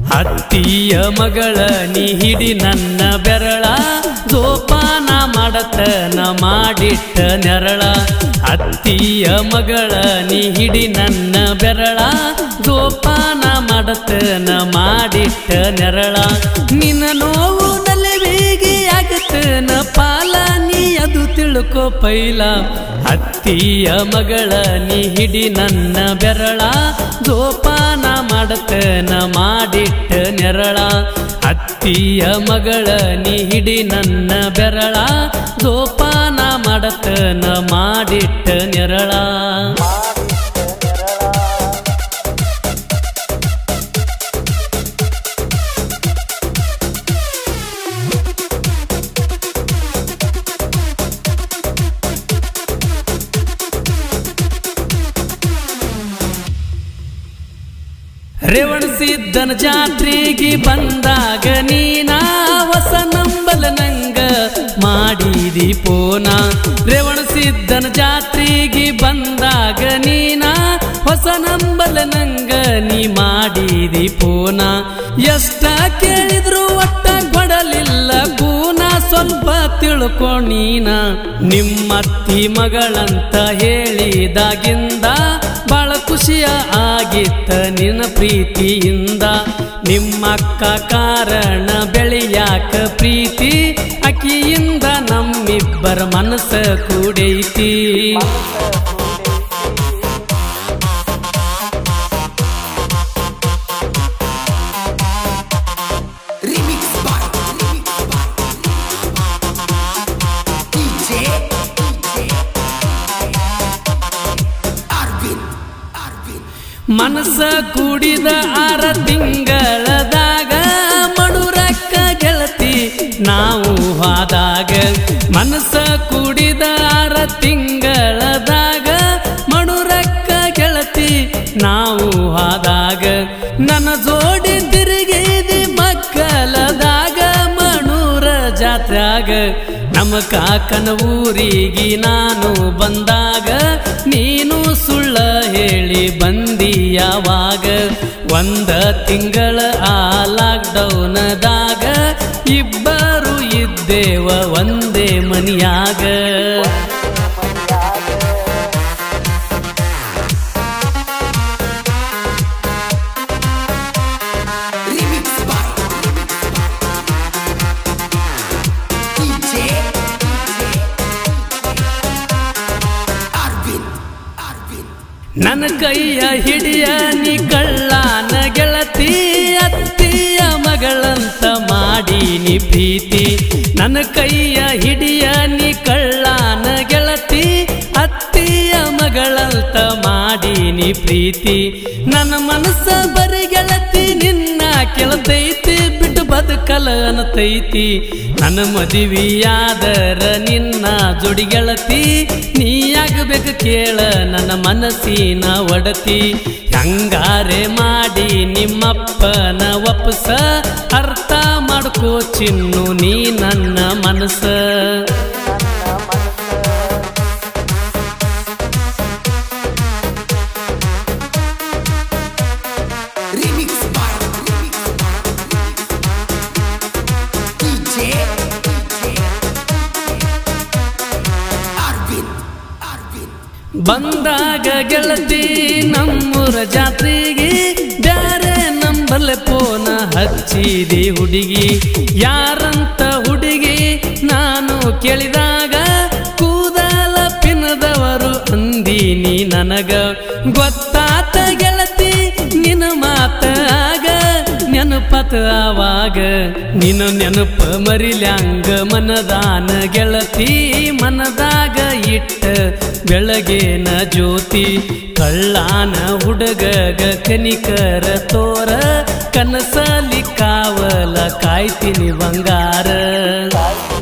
ಅತ್ತಿಯ ಮಗಳ ನೀ ಹಿಡಿ ನನ್ನ ಬೆರಳ ಜೋಪಾನ ಮಾಡತನ ಮಾಡಿಟ್ಟ ನೆರಳ ಅತ್ತಿಯ ಮಗಳ ನೀ ಹಿಡಿ ನನ್ನ ಬೆರಳ ಜೋಪಾನ ಮಾಡತನ ಮಾಡಿಟ್ಟ ನೆರಳ ನಿನ್ನ ನೋವು ನಲಿವಿಗೆ ಆಗತನ ಪಾಲ ನೀ ಅದು ತಿಳ್ಕೊ ಪೈಲ ಅತ್ತಿಯ ಮಗಳ ನೀ ಹಿಡಿ ನನ್ನ ಬೆರಳ ಜೋಪಾನ ಮಾಡತನ ಮಾಡಿಟ್ಟ ನೆರಳ ಅತ್ತಿಯ ಮಗಳ ನೀ ಹಿಡಿ ನನ್ನ ಬೆರಳ ಜೋಪಾನ ಮಾಡತನ ಮಾಡಿಟ್ಟ ನೆರಳ ರೇವಣಸಿದ್ದನ ಜಾತ್ರೆಗೆ ಬಂದಾಗ ನೀನ ಹೊಸ ನಂಬಲ ನಂಗ ಮಾಡಿದಿ ಪೋನ ರೇವಣಸಿದ್ದನ ಜಾತ್ರೆಗೆ ಬಂದಾಗ ನೀನ ಹೊಸ ನಂಬಲ ನಂಗ ನೀ ಮಾಡಿದಿ ಪೋನ ಎಷ್ಟ ಕೇಳಿದ್ರು ಒಟ್ಟ ಕೊಡಲಿಲ್ಲ ಕೂನ ಸ್ವಲ್ಪ ತಿಳ್ಕೊ ನೀನ ನಿಮ್ಮತ್ತಿ ಮಗಳಂತ ಹೇಳಿದಾಗಿಂದ ಬಾಳ ಖುಷಿಯ ಆಗಿತ್ತ ನಿನ್ನ ಪ್ರೀತಿಯಿಂದ ನಿಮ್ಮಕ್ಕ ಕಾರಣ ಬೆಳೆಯಾಕ ಪ್ರೀತಿ ಅಕ್ಕಿಯಿಂದ ನಮ್ಮಿಬ್ಬರ ಮನಸ್ಸ ಕೂಡೈತಿ Remix by Remix by DJ Arvin Arvin ಮನಸ್ಸ ಕೂಡಿದ ಆರ ತಿಂಗಳದಾಗ ಮಡುರಕ್ಕ ಗೆಳತಿ ನಾವು ಹಾದಾಗ ಮನಸ್ಸ ಕೂಡಿದ ಆರ ತಿಂಗಳದಾಗ ಮಡುರಕ್ಕ ಗೆಳತಿ ನಾವು ಹಾದಾಗ ನನ್ನ ಜೋಡಿ ತಿರುಗಿದಿ ಮಕ್ಕಳದಾಗ ಮಣೂರ ಜಾತ್ರ್ಯಾಗ ನಮ್ಮ ಕಾಕನ ಊರಿಗೆ ನಾನು ಬಂದಾಗ ನೀನು ಸುಳ್ಳ ಹೇಳಿ ಬಂದಿ ಯಾವಾಗ ಒಂದ ತಿಂಗಳ ಆ ಲಾಕ್ಡೌನದಾಗ ಇಬ್ಬರು ಇದ್ದೇವ ಒಂದೇ ಮನಿಯಾಗ Remix by DJ Arvin Arvin ನನ್ನ ಕೈಯ ಹಿಡಿಯ ನೀ ಕಳ್ಳಾನ ಗೆಳತಿ ಅತ್ತಿಯ ಮಗಳಂತ ಮಾಡಿ ನೀ ಪ್ರೀತಿ ನನ್ನ ಕೈಯ ಹಿಡಿಯ ನೀ ಕಳ್ಳಾನ ಗೆಳತಿ ಅತ್ತಿಯ ಮಗಳಂತ ಮಾಡಿ ನೀ ಪ್ರೀತಿ ನನ್ನ ಮನಸ್ಸ ಬರಿ ಗೆಳತಿ ನಿನ್ನ ಕೆಳತೈತಿ ಬಿಟ್ಟು ಬದುಕಲ ಅನ್ನತೈತಿ ನನ್ನ ಮದುವೆಯಾದರ ನಿನ್ನ ಜೋಡಿ ಗೆಳತಿ ನೀ ಆಗಬೇಕು ಕೇಳ ನನ್ನ ಮನಸ್ಸಿನ ಒಡತಿ ಹಂಗಾರೆ ಮಾಡಿ ನಿಮ್ಮಪ್ಪನ ಒಪ್ಪಸ ಅರ್ಥ ಮಾಡ್ಕೋ ಚಿನ್ನು ನೀ ನನ್ನ ಮನಸ್ಸ Remix by DJ Arvin Arvin ಬಂದಾಗ ಗೆಳತಿ ನಮ್ಮೂರ ಜಾತ್ರೆಗೆ ಬ್ಯಾರೆ ನಂಬಲೆ ಪೋನ ಹಚ್ಚಿದಿ ಹುಡುಗಿ ಯಾರಂತ ಹುಡುಗಿ ನಾನು ಕೇಳಿದಾಗ ಕೂದಲ ಪಿನದವರು ಅಂದೀನಿ ನನಗ ಗೊತ್ತಾತ ಗೆಳತಿ ನಿನ್ನ ಮಾತ ಆಗ ನೆನಪತ ಆವಾಗ ನಿನ್ನ ನೆನಪ ಮರಿಲ್ಯಾಂಗ ಮನದಾನ ಗೆಳತಿ ಮನದಾಗ ಇಟ್ಟ ಬೆಳಗೇನ ಜ್ಯೋತಿ ಕಳ್ಳಾನ ಹುಡುಗಗ ಕನಿಕರ ತೋರ ಕನಸಲಿ ಕಾವಲ ಕಾಯ್ತೀನಿ ಬಂಗಾರ